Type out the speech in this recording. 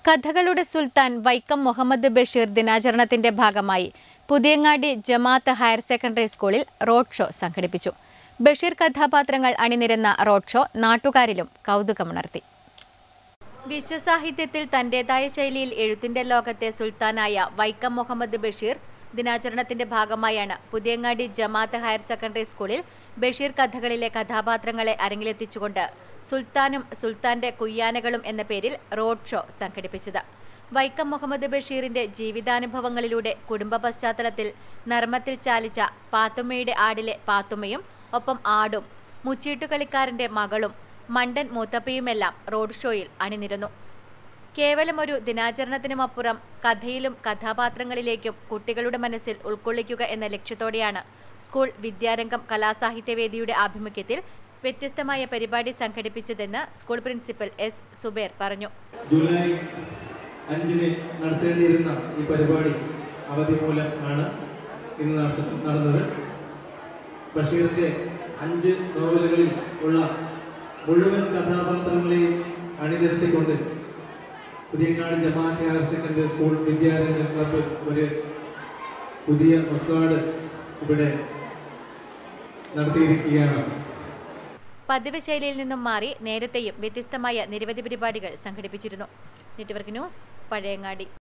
കഥകളുടെ സുൽത്താൻ വൈക്കം മുഹമ്മദ് ബഷീർ ദിനാചരണത്തിന്റെ ഭാഗമായി പുതിയങ്ങാടി ജമാഅത്ത് ഹയർ സെക്കൻഡറി സ്കൂളിൽ റോഡ് ഷോ സംഘടിപ്പിച്ചു ബഷീർ കഥാപാത്രങ്ങൾ അണിനിരന്ന റോഡ് ഷോ നാട്ടുകാരിലും കൗതുകമുണർത്തി വിശ്വസാഹിത്യത്തിൽ തന്റേതായ ശൈലിയിൽ എഴുത്തിന്റെ ലോകത്തെ സുൽത്താനായ വൈക്കം മുഹമ്മദ് ബഷീർ ദിനാചരണത്തിന്റെ ഭാഗമായാണ് പുതിയങ്ങാടി ജമാഅത്ത് ഹയർ സെക്കൻഡറി സ്കൂളിൽ ബഷീർ കഥകളിലെ കഥാപാത്രങ്ങളെ അരങ്ങിലെത്തിച്ചുകൊണ്ട് സുൽത്താനും സുൽത്താന്റെ കുയ്യാനകളും എന്ന പേരിൽ റോഡ് ഷോ സംഘടിപ്പിച്ചത് വൈക്കം മുഹമ്മദ് ബഷീറിന്റെ ജീവിതാനുഭവങ്ങളിലൂടെ കുടുംബ പശ്ചാത്തലത്തിൽ നർമ്മത്തിൽ ചാലിച്ച പാത്തുമ്മയുടെ ആടിലെ പാത്തുമ്മയും ഒപ്പം ആടും മുച്ചീട്ടുകളിക്കാരന്റെ മകളും മണ്ടൻ മൂത്തപ്പയുമെല്ലാം റോഡ് ഷോയിൽ അണിനിരന്നു കേവലം ഒരു ദിനാചരണത്തിനുമപ്പുറം കഥയിലും കഥാപാത്രങ്ങളിലേക്കും കുട്ടികളുടെ മനസ്സിൽ ഉൾക്കൊള്ളിക്കുക എന്ന ലക്ഷ്യത്തോടെയാണ് സ്കൂൾ വിദ്യാരംഗം കലാസാഹിത്യവേദിയുടെ ആഭിമുഖ്യത്തിൽ വ്യത്യസ്തമായ പരിപാടി സംഘടിപ്പിച്ചതെന്ന് സ്കൂൾ പ്രിൻസിപ്പൽ എസ് സുബേർ പറഞ്ഞു ജൂലൈ അഞ്ചിന് നടത്തേണ്ടിയിരുന്ന ഈ പരിപാടി അവധി മൂലം ആണ് ഇന്ന് നടത്ത- നടന്നത് ബഷീറിന്റെ അഞ്ച് നോവലുകളിൽ ഉള്ള മുഴുവൻ കഥാപാത്രങ്ങളെയും അണിനിരത്തിക്കൊണ്ട് Puthiyangad Jamaath higher secondary school Vidyaranga club ഒരു പുതിയ മക്കാട് ഇവിടെ നടത്തിയിരിക്കുകയാണ് പതിവ് ശൈലിയിൽ നിന്നും മാറി നേരത്തെയും വ്യത്യസ്തമായ നിരവധി പരിപാടികൾ സംഘടിപ്പിച്ചിരുന്നു നെറ്റ്വർക്ക് ന്യൂസ് പഴയങ്ങാടി